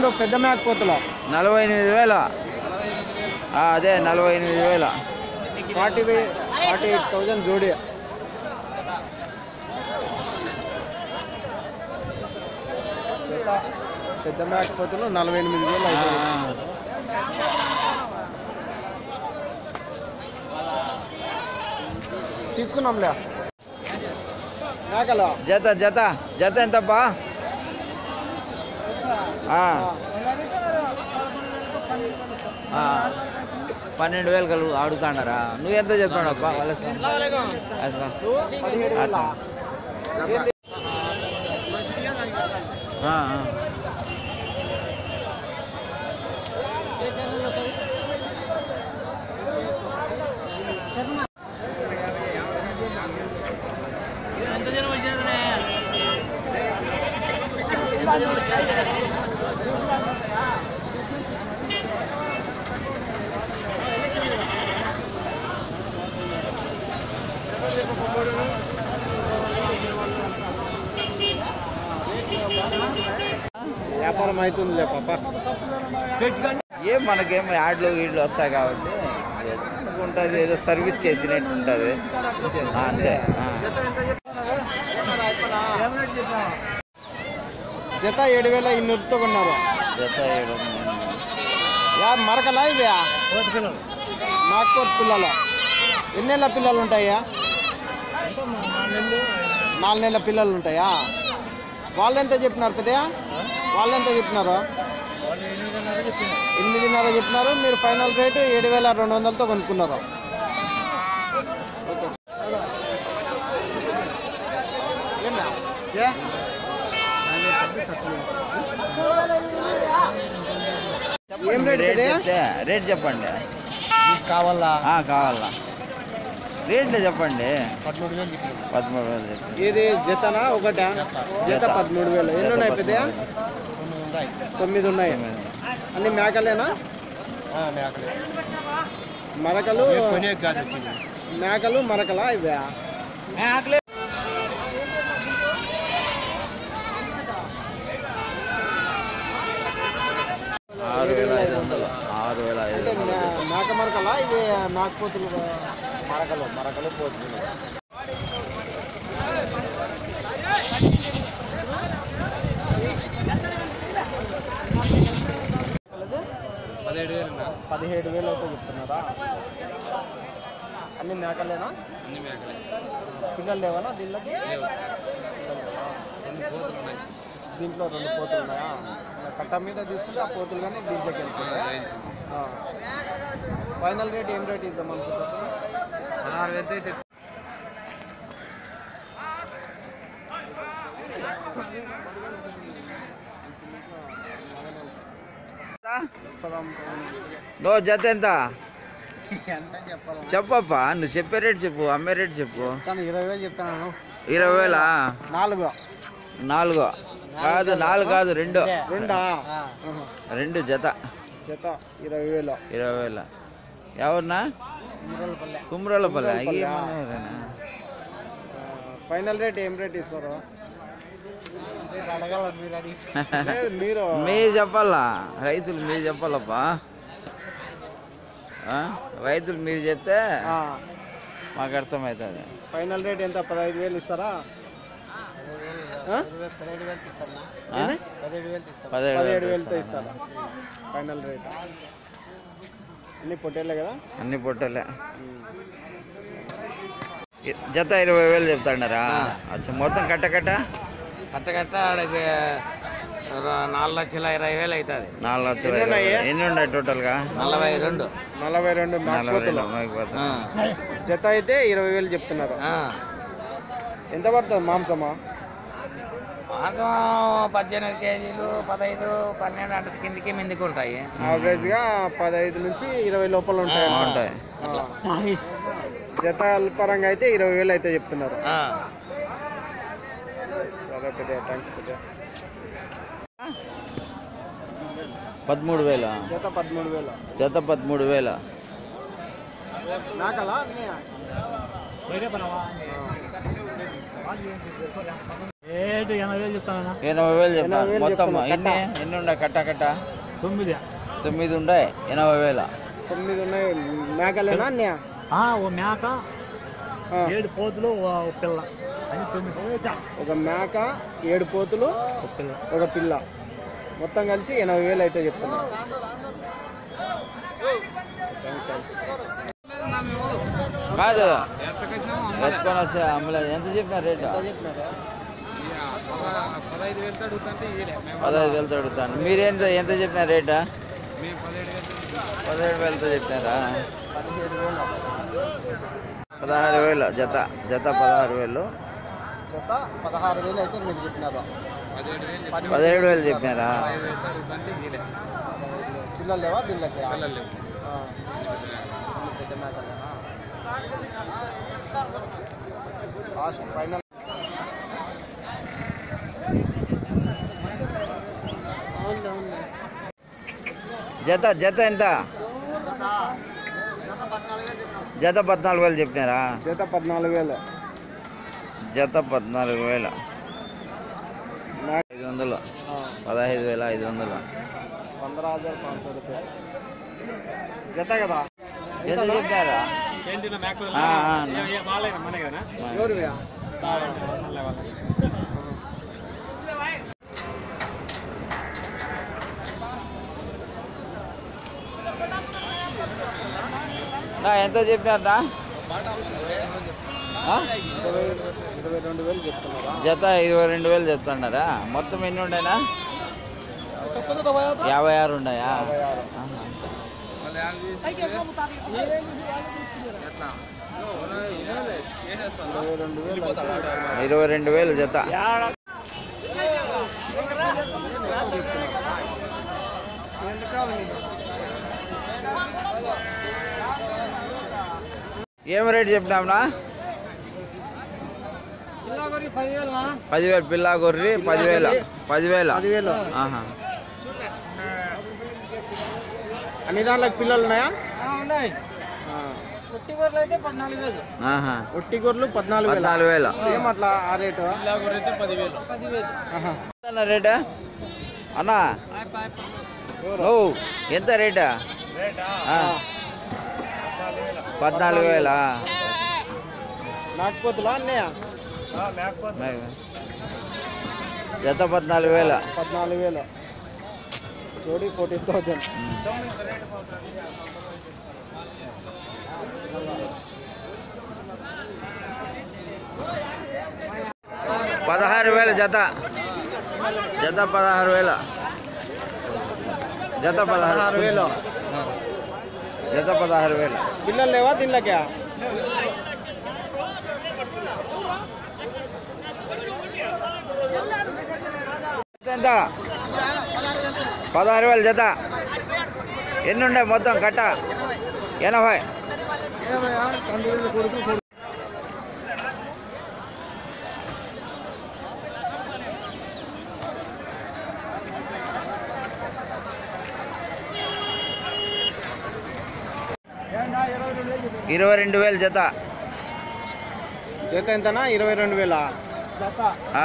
జతలు పెద్ద మేకపోతులు నలభై ఎనిమిది వేల ఆ, అదే నలభై ఎనిమిది వేల ఫార్టీ ఫార్టీ ఎయిట్ థౌజండ్ జోడి జత పెద్ద మేకపోతులు నలభై ఎనిమిది వేలు ఆ, అవుతుంది ఆ. తీసుకున్నాంలే మేకలు జత జత జత ఎంతప్పా ఆ, ఆ. పన్నెండు వేలు కలుగు అడుగుతాడారా నువ్వు ఎంత చెప్తాడు అప్ప అసలు పదిహేడు వేల అచ్చా. ఏంది? ఆ, ఆ. వ్యాపారం అవుతుందిలే పాప ఏం మనకేం యాడ్లు గీడ్లు వస్తాయి కాబట్టి ఉంటుంది ఏదో సర్వీస్ చేసినట్టు ఉంటుంది ఆ, అంతే ఆ. జత ఏడు వేల ఇన్నూరుతో కొన్నారు జత ఏడు యా మరకలా ఇవే నాగ్పూర్ పిల్లలు ఎన్నేళ్ళ పిల్లలు ఉంటాయా నాలుగు నెలల పిల్లలు ఉంటాయా వాళ్ళు ఎంత చెప్పినారు పెద్దయా వాళ్ళు ఎంత చెప్పినారు ఎనిమిదిన్నర చెప్పినారు మీరు ఫైనల్ రేటు ఏడు వేల రెండు వందలతో కొనుక్కున్నారు ఓకే. ఏమ్మా? ఏ? ఏం రేట్ రేట్ పెద్దయా? చెప్తే రేట్ చెప్పండి కావాలా ఆ, కావాలా రేట్లు చెప్పండి పదమూడు వేలు పదమూడు వేలు చెప్పండి ఇది జతనా ఒకటా జత పదమూడు వేలు ఎన్ని ఉన్నాయి పెద్దయా తొమ్మిది ఉన్నాయి అన్ని మేకలేనా మరకలు మేకలు మరకలా ఇవే ఆరు వేల ఐదు వందలు ఆరు వేల ఐదు అంటే వందలు మే- మేక మరకలా ఇవి మేకపోతులు మరకలు మరకలు పోతులు పదిహేడు వేలు పదిహేడు వేలు అయితే చెప్తున్నారా అన్ని మేకలేనా అన్ని మేకలే పిల్లలు లేవనా దీనిలోకి రెండు కోతులు ఉన్నాయి దీంట్లో రెండు పోతులు ఉన్నాయా కట్ట మీద తీసుకుంటే ఆ పోతులు కానీ దీంట్లోకి వెళ్తాయి వేయించింది ఫైనల్ రేట్ ఏం రేట్ ఇద్దాం అనుకుంటున్నాను పదహారు వేలతో అయితే నో జత ఎంత ఎంత చెప్పాలి చెప్పప్పా నువ్వు చెప్పే రేట్ చెప్పు అమ్మే రేట్ చెప్పు కానీ ఇరవై వేలు చెప్తాను ఇరవై వేలా నాలుగు నాలుగు కాదు నాలుగు కాదు రెండు రెండా రెండు జత జత ఇరవై వేలు ఇరవై వేల ఎవరినా కుమ్రోలపల్లె ఈ మనవరేనా? ఫైనల్ రేట్ ఏం రేట్ ఇస్తారు లేదు, మీరు మీరు చెప్పాలా రైతులు మీరు చెప్పాలప్పా ఆ? రైతులు మీరు చెప్తే ఆ, మాకు అర్థమవుతుంది ఫైనల్ రేట్ ఎంత పదహైదు వేలు ఇస్తారా ఆ? ఆ? పదిహేడు పదిహేడు వేలు వేలతో ఇస్తారా ఫైనల్ రేట్ అన్ని పొట్టేలే కదా అన్ని పొట్టలే జత ఇరవై వేలు చెప్తాడారా అచ్చా మొత్తం కట్ట కట్ట కట్ట కట్ట ఆడకి నాలుగు లక్షల ఇరవై వేలు అవుతుంది నాలుగు లక్షల ఇరవై వేలు. ఎన్ని ఉన్నాయి టోటల్గా నలభై రెండు నలభై రెండు నలభై రెండు మేకపోతులు మేకపోతులు. జత అయితే ఇరవై వేలు చెప్తున్నారు ఆ. ఎంత పడుతుంది మాంసమా మాకు పద్దెనిమిది కేజీలు పదహైదు పన్నెండు అంటే కిందికి మిందికి ఉంటాయి యావరేజ్గా పదహైదు నుంచి ఇరవై లోపల ఉంటాయి ఉంటాయి ఆ. జత పరంగా అయితే ఇరవై వేలు అయితే చెప్తున్నారు ఆ. సరే పెద్ద థ్యాంక్స్ పెద్ద పదమూడు వేల జత పదమూడు వేలు జత పదమూడు వేల నాకలా అన్నయ్య ఏడు ఎనభై వేలు చెప్తానన్నా ఎనభై వేలు చెప్తాను ఎనభై వేలు మొత్తం చెప్తున్నా, ఎన్ని ఎన్ని ఉన్నాయి కట్ట కట్ట తొమ్మిది తొమ్మిది ఉన్నాయి ఎనభై వేల తొమ్మిది ఉన్నాయి మేకలేనా అన్నయ్య ఆ, ఓ మేక ఆ, ఏడు పోతులు ఓ ఓ పిల్ల అని తొమ్మిది ఒక మేక ఏడు పోతులు ఒక పిల్ల ఒక పిల్ల మొత్తం కలిసి ఎనభై వేలు అయితే చెప్తున్నా కాదు ఎత్తుకొని వచ్చా అమ్మలేదు ఎంత చెప్పిన రేటు పదహైదు వేలతో అడుగుతాను మీరు ఎంత ఎంత చెప్పిన రేటా పదిహేడు వేలతో చెప్పినారా పదహారు వేలు జత జత పదహారు వేలు జత పదహారు వేలు అయితే మీరు చెప్పినారు పదిహేడు వేలు చెప్పినారా పిల్లలు లేవా దీళ్ళకి ఆ. పెద్ద మేకలేనా? లాస్ట్ ఫైనల్ జత జత ఎంత జత పద్నాలుగు వేలు చెప్పినారా చేత పద్నాలుగు వేలు జత పద్నాలుగు వేలు ఐదు వందలు పదహైదు వేల ఐదు వందలు పంద్రह हजार पाँच सौ रुपये జత కదా ఎంత చెప్పినారా ఆ, ఆ, నా. ఎవరివ్యా నా ఎంత చెప్పినారా ఆ? ఇరవై ఇరవై రెండు వేలు చెప్తున్నారా జత ఇరవై రెండు వేలు చెప్తున్నారా మొత్తం ఎన్ని ఉన్నాయినా యాభై ఆరు ఉన్నాయా ఆహా. ఇరవై రెండు వేలు అయితే ఇరవై రెండు వేలు జత ఏం రేట్ చెప్పినాంనా పదివేలు పిల్ల గొర్రె పదివేల పదివేల పదివేలు ఆహా. అన్ని దాంట్లోకి పిల్లలు ఉన్నాయా ఆ. ఆహా. ఒట్టి గొర్రెలు పద్నాలుగు వేలు పద్నాలుగు వేలు ఏమట్లా ఆ రేటు ఆహా. ఎంత రేటా అన్నా నువ్వు ఎంత రేటా ఆ. పద్నాలుగు వేలా నాటుపోతులా అన్నయ్య జత పద్నాలుగు వేల పద్నాలుగు వేలు జోడి ఫోర్టీన్ థౌజండ్ పదహారు వేల జత జత పదహారు వేల జత పదహారు పదహారు వేలు జత పదహారు వేలు పిల్లలు లేవా దీనిలోకి జత ఎంత పదహారు వేల జత ఎన్ని ఉన్నాయి మొత్తం కట్ట ఎనభై ఇరవై రెండు వేలు జత జత ఎంతనా ఇరవై రెండు వేల ఆ,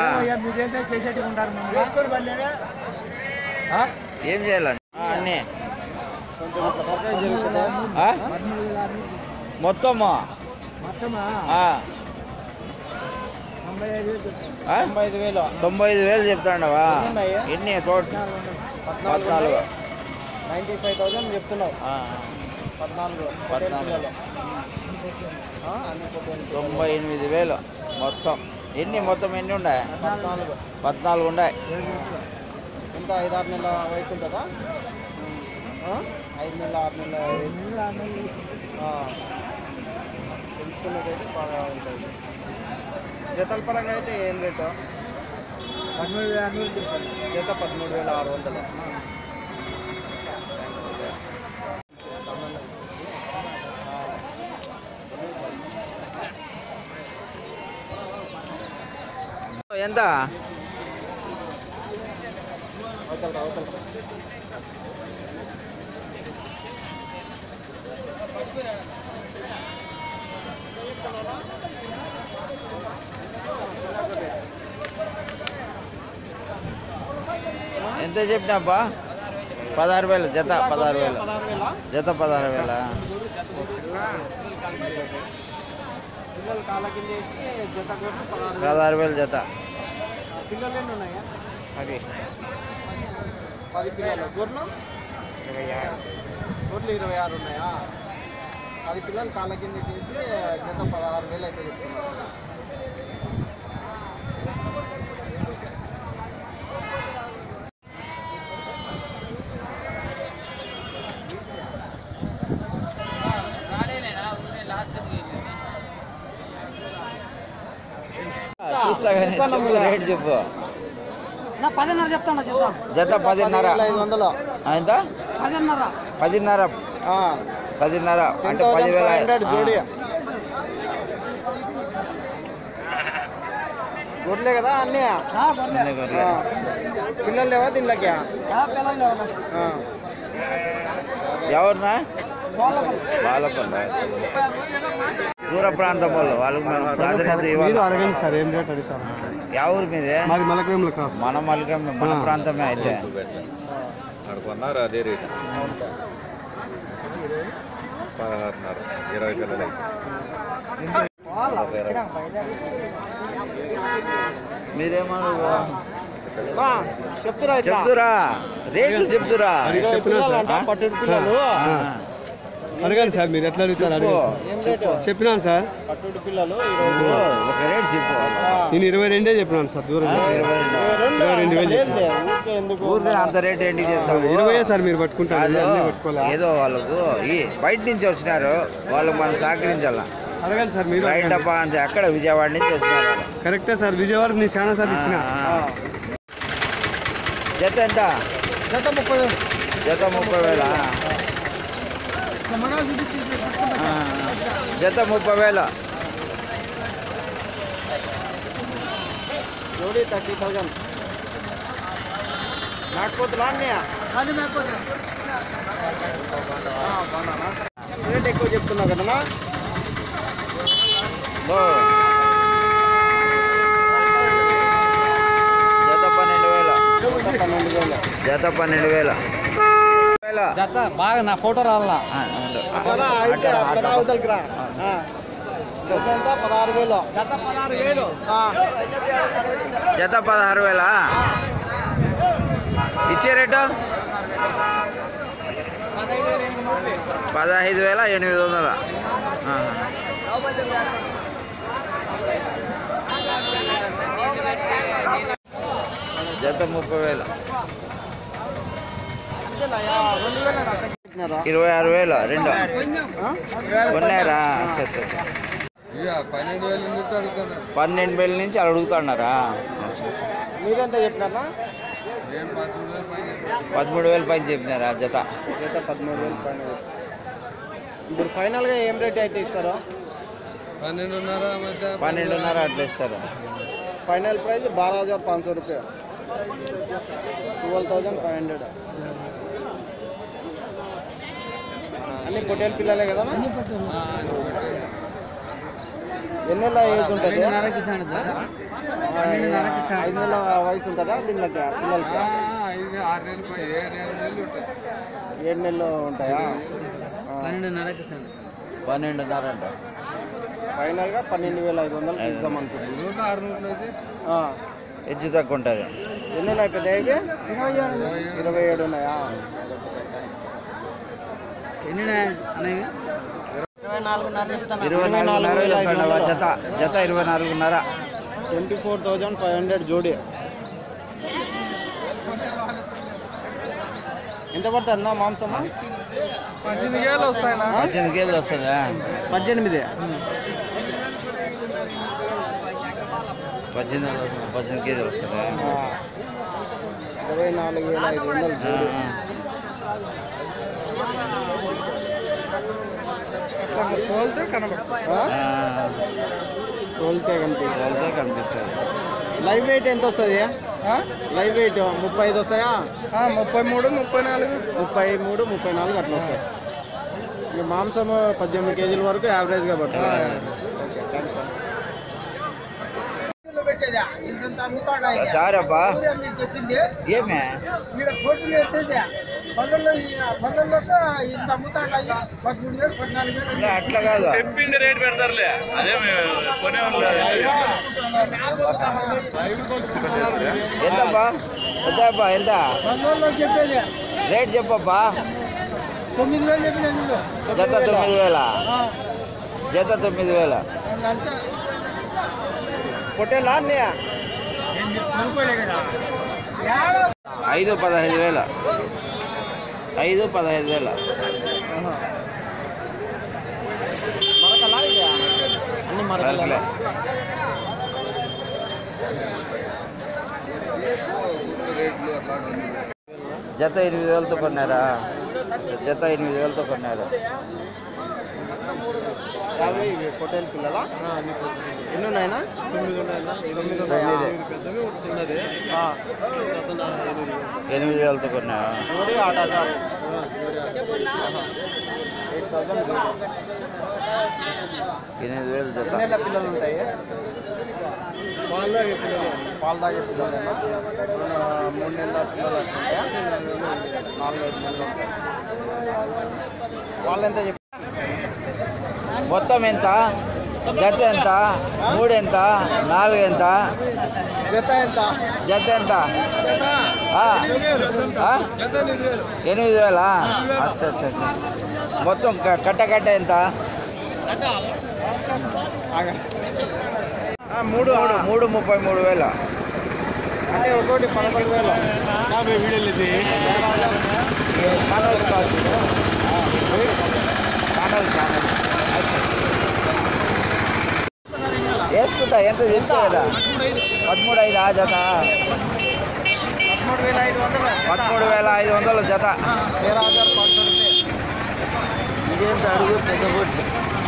ఆ? ఏం చేయాలి ఆ, అన్నీ కొంచెం అట్లా పక్కకి జరుగుతుందా? ఆ? మొత్తము ఆ. ఆ? తొంభై ఐదు వేలు తొంభై ఐదు వేలు చెప్తాండవా ఉన్నాయి. ఎన్ని తోట పద్నాలుగు పద్నాలుగు నైంటీ ఫైవ్ థౌసండ్ చెప్తున్నావు ఆ, పద్నాలుగు పద్నాలుగు. పిల్లలు. ఆ, అన్ని పొట్టేలు. తొంభై ఎనిమిది వేలు మొత్తం ఎన్ని మొత్తం ఎన్ని ఉన్నాయి పద్నాలుగు పద్నాలుగు ఉన్నాయి ఎంత ఐదు ఆరు నెలల వయసు ఉంటుందా ఆ? ఐదు నెలల ఆరు నెలల వయసు ఆ. పెంచుకున్నట్టయితే బాగా ఉంటుంది జతల పరంగా అయితే ఏం రేటు పదమూడు వేల జత పదమూడు వేల ఆరు వందలు థ్యాంక్స్ ఫర్ దట్. ఎంత అవతల అవతల ఎంత చెప్పినాబ్బా పదహారు వేలు జత పదహారు వేలు పదహారు వేల జత పదహారు వేల పిల్లలు కాళ్ళ కింద వేసి జత కొట్టి పదహారు వేలు పదహారు వేలు జత పిల్లలు ఎన్ని ఉన్నాయా అది పది పిల్లలు గొర్రెలు గొర్రెలు ఇరవై ఆరు ఉన్నాయా పది పిల్లలు కాళ్ళ కింద చేసి జత పదహారు వేలు అయితే చెప్తున్నారు చూస్తా కానీ చెప్పు రేట్ చెప్పు నా పదిన్నర చెప్తాను చెప్తాం జత పదిన్నర ఐదు వందలు ఎంత పదిన్నర పదిన్నర పదిన్నర అంటే పదివేల హండ్రెడ్ జోడి ఆ. గొర్రెలే కదా అన్నీ ఆ, గొర్రెలు. అన్ని గొర్రెలే. పిల్లలు లేవా దీనిలోకి ఆ, పిల్లలు లేవు నాకు. ఆ. ఎవరినా గోళ్ళపల్లి. బాలపల్లి దూర ప్రాంతం వాళ్ళు వాళ్ళకి మనం ప్రాధాన్యత ఇవ్వాలి అడగండి సార్ ఏం రేట్ అడుగుతారు యా ఊరు మీదే మాది మలకవేముల క్రాస్ మన మలికం మన ప్రాంతమే అయితే అనుకున్నారు అదే రేటు పదహారున్నర ఇరవై పిల్లలు మీరేమన్నారు చెప్తురా ఇట్లా. చెప్తురా రేట్లు చెప్తురా ఇరవై పిల్లలు అంట, పట్టుడు పిల్లలు ఆ. అడగండి సార్ మీరు ఎట్లా అడుగుతారు చెప్పు. అడగండి ఏం రేటు చెప్పినాను సార్ పట్టుడు పిల్లలు ఇరవై ఓ, ఒక రేట్ చెప్పు నేను ఇరవై రెండే చెప్పినాను సార్ దూరం ఇరవై రెండు. ఇరవై రెండు వేలు ఏంది? ఊరికే ఎందుకు ఊరికే అంత రేట్ ఏంటి చెప్తావు ఇరవై సార్ మీరు పట్టుకుంటారు కాదు, అన్నీ పట్టుకోలే ఏదో వాళ్ళకు ఈ బయట నుంచి వచ్చినారు వాళ్ళు మనం సహకరించాల అడగండి సార్ మీరు రైట్ అప్ప అంటే అక్కడ విజయవాడ నుంచి వచ్చినారు వాళ్ళు. కరెక్టే సార్ విజయవాడ నేను చాలా సార్ ఇచ్చిన ఆ, ఆ. జత ఎంత జత ముప్పై వేలు జత ముప్పై వేల జత ముప్పై వేల జోడీ థర్టీ థౌజండ్ మేకపోతులా అన్నయ్య రేట్ ఎక్కువ చెప్తున్నావు కదనా ఓ. జత పన్నెండు వేల పన్నెండు వేలు జత పన్నెండు వేల వేల జత బాగా నా ఫోటో రావాలా ఆ, ఉండు. అట్లా అయితే అట్లా అవతలకి రా ఆ. జత ఎంత పదహారు వేలు జత పదహారు వేలు జత పదహారు వేల ఇచ్చే రేటు పదహైదు వేల ఎనిమిది వందల ఆహా. జత ముప్పై వేలు ఇరవై ఆరు వేలు రెండు ఉన్నారా అచ్చా అచ్చా అచ్చా. పన్నెండు వేల నుంచి అలా అడుగుతున్నారా మీరెంత చెప్పినారా పదమూడు వేలు పైన చెప్పినారా జత జత పదమూడు వేలు పైన చెప్పు. ఇప్పుడు ఫైనల్గా ఏం రేట్ అయితే ఇస్తారో పన్నెండున్నర అట్లా ఇస్తారు फाइनल प्राइस बारह हज़ार पाँच सौ रुपये ట్వెల్వ్ థౌజండ్ ఫైవ్ హండ్రెడ్ అన్ని పొట్టేలు పిల్లలే కదా ఎన్ని నెలల ఏజ్ ఉంటుంది ఆ, ఐదు నెలల వయసు ఉంటుందా దీనిలోకి పిల్లలకి ఏడు నెలలు ఉంటాయా పన్నెండున్నర అంట ఫైనల్గా పన్నెండు వేల ఐదు వందలు ఇద్దాం అనుకుంటున్నాను ఆ. హెచ్చు తక్కువ ఉంటుంది ఎన్ని ఉన్నాయి పెద్ద ఇవి ఇరవై ఏడు ఉన్నాయా ఇరవై నాలుగున్నర చెప్పండి జత జత ఇరవై నాలుగున్నర twenty four thousand five hundred జోడి ఎంత పడుతుంది అన్న మాంసము పద్దెనిమిది కేజీలు వస్తుందా పద్దెనిమిది పద్దెనిమిది పద్దెనిమిది కేజీలు వస్తుందా ఆ. ఇరవై నాలుగు వేల ఐదు వందలు ఆ, జోడి ఆ. ఆ? ఆ, తోలితే కనిపిస్తుంది వెళ్తే కనిపిస్తుంది లైవ్ వెయిట్ ఎంత వస్తుంది లైవ్ వెయిట్ ముప్పై ఐదు వస్తాయా ముప్పై మూడు ముప్పై నాలుగు ముప్పై మూడు ముప్పై నాలుగు అట్లా వస్తాయి ఇక మాంసం పద్దెనిమిది కేజీల వరకు యావరేజ్గా పడుతుంది ఓకే థ్యాంక్స్ ఇంత అమ్ముతాడా చారబ్బా మీకు చెప్పింది ఏమే ఈడ పోటీలు ఎట్టేది పందుల్లో పందుల్లో ఇంత అమ్ముతాడా పదమూడు వేలు పద్నాలుగు వేలు లే, అట్లా కాదు ఎంతబ్బా ఎంతబ్బా ఎంత పందుల్లో చెప్పేది రేట్ చెప్పబ్బా తొమ్మిది వేలు చెప్పిన చూడు జత తొమ్మిది వేల జత తొమ్మిది వేల అంతే పొట్టేలా అన్నయ్య ఐదు పదహైదు వేల ఐదు పదహైదు వేల మరకలా ఇది అన్ని సరేలే. జత ఎనిమిది వేలతో కొన్నారా జత ఎనిమిది వేలతో కొన్నారు యాభై ఇవి పొట్టేలు పిల్లలా ఎన్ని ఉన్నాయినా తొమ్మిది ఉన్నాయినా తొమ్మిది ఉన్నాయా పెద్దవి ఒకటి చిన్నది ఎనిమిది వేలతో కొన్నారా జోడి ఆట ఎయిట్ థౌసండ్ ఎనిమిది వేలు జత ఎన్ని నెలల పిల్లలు ఉంటాయి పాలు తాగే పిల్లలు పాలు తాగే పిల్లలేనా ఆ, మూడు నెలల పిల్లలు ఉంటాయా నాలుగు ఐదు నెలలు ఉంటాయి వాళ్ళు ఎంత చెప్పి మొత్తం ఎంత జత ఎంత మూడు ఎంత నాలుగు ఎంత జత ఎంత జత ఎంత ఆ? ఆ? ఎనిమిది వేలా అచ్చా అచ్చా అచ్చా మొత్తం క- కట్ట కట్ట ఎంత ఆగా. ఆ, మూడు మూడు మూడు ముప్పై మూడు వేల అంటే ఒకటి పదకొండు వేలు ఛానల్స్ కాదు ఛానల్ ఛానల్ వేసుకుంటా ఎంత చెప్తా కదా పదమూడు ఐదు ఆ జత పదమూడు వేల ఐదు వందలు పదమూడు వేల ఐదు వందలు జత तेरह हजार पाँच सौ रुपये ఇదేంత అడుగు పెద్ద బొట్లు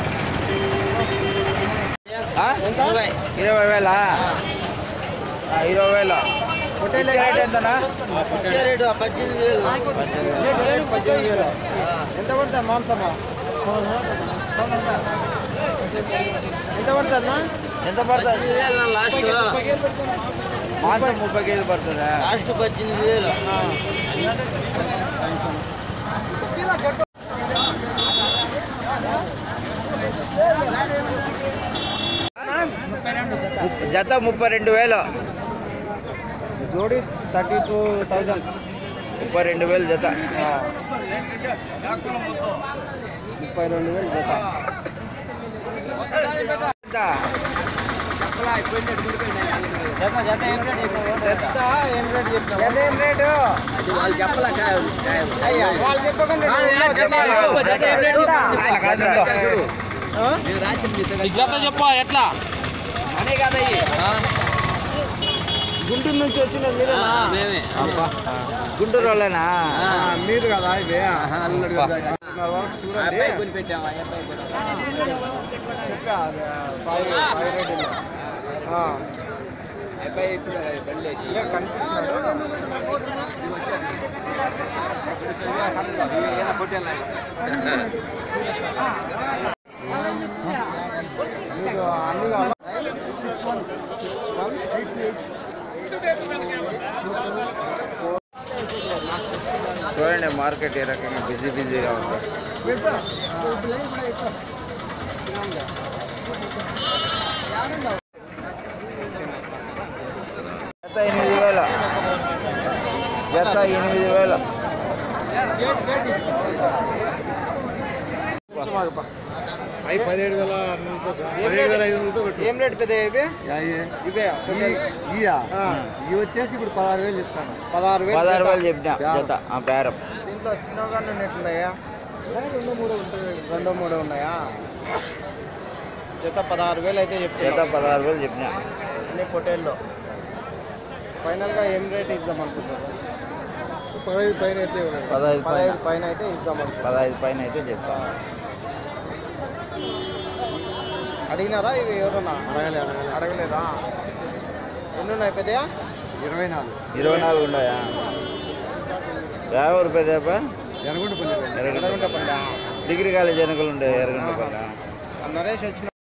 ఆ? ఇరవై వేల ఇరవై వేల ఇచ్చే రేట్ ఎంతనా పద్దెనిమిది వేలు ఎంత పడుతుంది మాంసమా ఎంత పడుతుందా ఎంత పడుతుంది మాంసం ముప్పై కేజీలు పడుతుందా లాస్ట్ పద్దెనిమిది వేలు జత ముప్పై రెండు వేలు జోడి థర్టీ టూ థౌజండ్ ముప్పై రెండు వేలు జత ముప్పై రెండు వేలు జత ఎంత? జత ఏం రేట్ చెప్పినావు ఏం రేటు అయ్యా వాళ్ళు చెప్పకుండా నువ్వు చెప్పాలి. ఆయన కాదు. ఆ? జత చెప్పా ఎట్లా గుంటూరు నుంచి వచ్చిన మీరేనా అబ్బా. గుంటూరు వాళ్ళేనా ఆ, మీరు కదా ఇవి అల్లుడు కదా. నా వరకు చూడండి చెప్పా అది, సాయి సాయి రెడ్డి ఆ. ఇదే కనిపించినాడు. మీకు అన్ని కావాలా six one six one eight eight చూడండి మార్కెట్ ఏ రకంగా బిజీ బిజీగా ఉంది వెళ్తా జత ఎనిమిది వేల జత ఎనిమిది వేల అవి పదిహేడు వేల పదిహేడు వేల ఐదు వందలతో పెట్టు ఏం రేట్ పెద్ద ఇవి ఇవే ఇయా ఆ, ఇవి వచ్చేసి ఇప్పుడు పదహారు వేలు చెప్తాను పదహారు వేలు పదహారు జత. వేలు చెప్పిన జత ఆ బేరం దీంట్లో చిన్నగా ఉన్నట్టున్నాయా రెండు మూడు ఉంటాయి రెండు మూడు ఉన్నాయా జత పదహారు వేలు అయితే జత చెప్తున్నా పదహారు వేలు చెప్పిన అన్ని పొటేల్లో ఫైనల్గా ఏం రేట్ ఇద్దాం అనుకుంటారు పదహైదు పైన అయితే ఇవ్వలేదు. పదహైదు పైన పదహైదు పైన అయితే ఇద్దాం అనుకుంటారు పదహైదు పైన అయితే చెప్తా అడిగినారా ఇవి ఎవరన్నా అడగలే అడగలే అడగలేదా ఎన్ని ఉన్నాయి పెద్దయా ఇరవై నాలుగు ఇరవై నాలుగు ఉన్నాయా యాభై రూపాయలు చెప్పా ఎరగుంట పల్లి ఎరగంట ఎర్రగుంట పండా డిగ్రీ కాలేజ్ వెనకలు ఉండే ఎరగంట పల్ల నరేష్ వచ్చిన